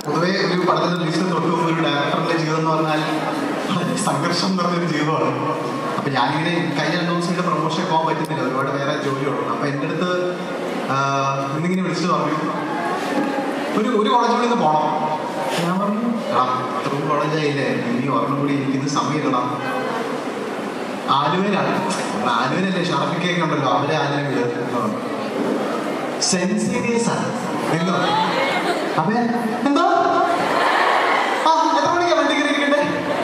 പൊതുവേ ഒരു പടത്തിന്റെ റിലീസിന് തൊട്ട് മുമ്പ് ഒരു ഡയറക്ടറിന്റെ ജീവിതം എന്ന് പറഞ്ഞാൽ വളരെ സംഘർഷം നിറഞ്ഞൊരു ജീവിതമാണ് അപ്പൊ ഞാനിങ്ങനെ കഴിഞ്ഞ രണ്ടു ദിവസം ഇവിടെ പ്രൊമോഷൻ പോകാൻ പറ്റുന്നില്ല ഒരുപാട് വേറെ ജോലിയുണ്ട് അപ്പൊ എൻ്റെ അടുത്ത് ആഹ്, ഇന്നിങ്ങനെ വിളിച്ചു പറഞ്ഞു ഒരു ഒരു കോളേജിൽ നിന്ന് പോകണം ഞാൻ പറഞ്ഞു ആ അത്രയും കോളേജായില്ലേ ഇനി ഒരെണ്ണം കൂടി എനിക്കിന്ന് സമയമില്ലടാ ആലുവയിലാണ് അപ്പൊ ആലുവയിലല്ലേ ഷറഫിക്കൊക്കെ ഉണ്ടല്ലോ അവരെ ആലുവ വീട് സെന്റ് സേവിയേഴ്സ് ആണ് എന്തോ അപ്പൊ ഞാൻ, എന്താ ആ എത്ര മണിക്കാ വണ്ടി കയറിയിരിക്കണ്ടേ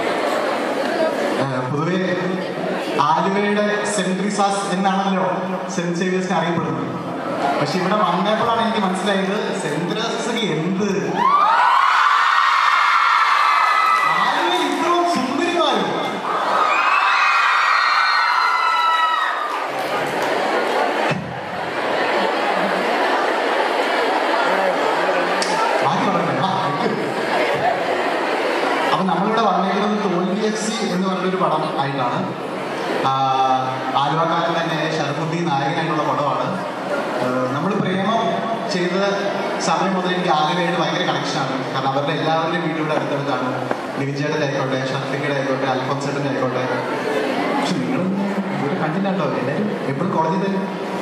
പൊതുവെ ആലുവയുടെ സെന്റ് ട്രീസാസ് എന്നാണല്ലോ സെന്റ് സേവിയേഴ്സിനെ അറിയപ്പെടുന്നത് പക്ഷെ ഇവിടെ വന്നപ്പോഴാണ് എനിക്ക് മനസ്സിലായത് സെന്റ് ട്രീസസ് എന്ത് ആലുവയിൽ ഇത്രയും സുന്ദരിമാരും ബാക്കി പറയണ്ടേ? ആ, thank you. അപ്പൊ നമ്മളിവിടെ വന്നിരിക്കുന്നത് തോൽവി എഫ് സി എന്ന് പറഞ്ഞൊരു പടം ആയിട്ടാണ് ആഹ് ആലുവക്കാരൻ തന്നെ ഷറഫുദ്ദീൻ നായകനായിട്ടുള്ള പടമാണ് നമ്മൾ പ്രേമം ചെയ്ത സമയം മുതൽ എനിക്ക് ആലുവയായിട്ട് ഭയങ്കര കണക്ഷനാണ് കാരണം അവരുടെ എല്ലാവരുടെയും വീടിവിടെ അടുത്തടുത്താണ് നിവിൻചേട്ടൻ്റെ ആയിക്കോട്ടെ ഷർഫിക്കയുടെ ആയിക്കോട്ടെ അൽഫോൻസേട്ടൻ്റെ ആയിക്കോട്ടെ പക്ഷെ നിങ്ങളൊന്നും ഇവരെ കണ്ടില്ല കേട്ടോ എല്ലാവരും എപ്പോഴും കോളേജിൽ തന്നെ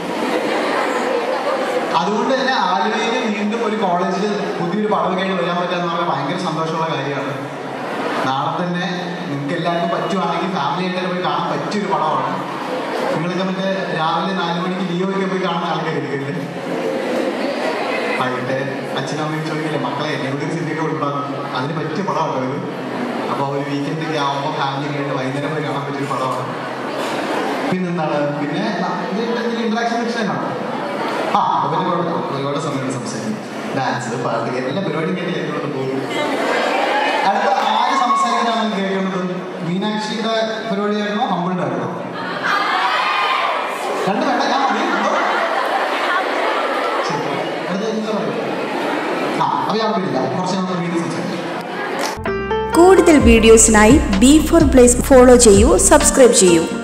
അതുകൊണ്ട് തന്നെ ആലുവയിൽ വീണ്ടും ഒരു കോളേജിൽ പുതിയൊരു പടവുകയായിട്ട് വരാൻ പറ്റുക എന്ന് പറഞ്ഞാൽ ഭയങ്കര സന്തോഷമുള്ള കാര്യമാണ് നാളെ തന്നെ നിങ്ങൾക്ക് എല്ലാവർക്കും പറ്റുവാണെങ്കിൽ ഫാമിലി ആയിട്ട് പോയി കാണാൻ പറ്റിയൊരു പടമാണ് നിങ്ങളൊക്കെ മറ്റേ രാവിലെ നാല് മണിക്ക് ലീവ് ഒക്കെ പോയി കാണുന്ന ആൾക്കാരില്ലേ ആയിട്ട് അച്ഛനും അമ്മയും ചോദിക്കില്ലേ മക്കളെ എന്നെ കൂടി സിനിമയൊക്കെ ഉൾപ്പെടുന്നു അതിന് പറ്റിയ പടമാണ് ഇത് അപ്പോൾ ഒരു വീക്കെൻഡ് ഒക്കെ ആകുമ്പോൾ ഫാമിലി ആയിട്ട് വൈകുന്നേരം പോയി കാണാൻ പറ്റിയൊരു പടമാണ് പിന്നെന്താണ് പിന്നെ എന്തെങ്കിലും ഇന്ററാക്ഷൻ വിഷയമാണ് ആ അപ്പൊ പിന്നെ കുഴപ്പമില്ല. ഒരുപാട് സമയം സംസാരിക്കും ഡാൻസ് പാട്ട് എല്ലാ പരിപാടിയും കേട്ട് കേട്ടുകൊണ്ട് പോകും അടുത്ത ആര് സംസാരിക്കാനാണ് കേൾക്കുന്നത് മീനാക്ഷിയുടെ പരിപാടിയായിരുന്നോ ഹമ്പിളിന്റെ ആയിരുന്നോ രണ്ട് വേണ്ട ഞാൻ മതി എന്തോ? ശരി. അടുത്ത എന്താ പറയുക ആ അപ്പൊ ഞാൻ വിടില്ല കുറച്ച് നമ്മൾ വീണ്ടും സംസാരിക്കാം കൂടുതൽ വീഡിയോസിനായി ബി ഫോർ പ്ലേസ് ഫോളോ ചെയ്യൂ സബ്സ്ക്രൈബ് ചെയ്യൂ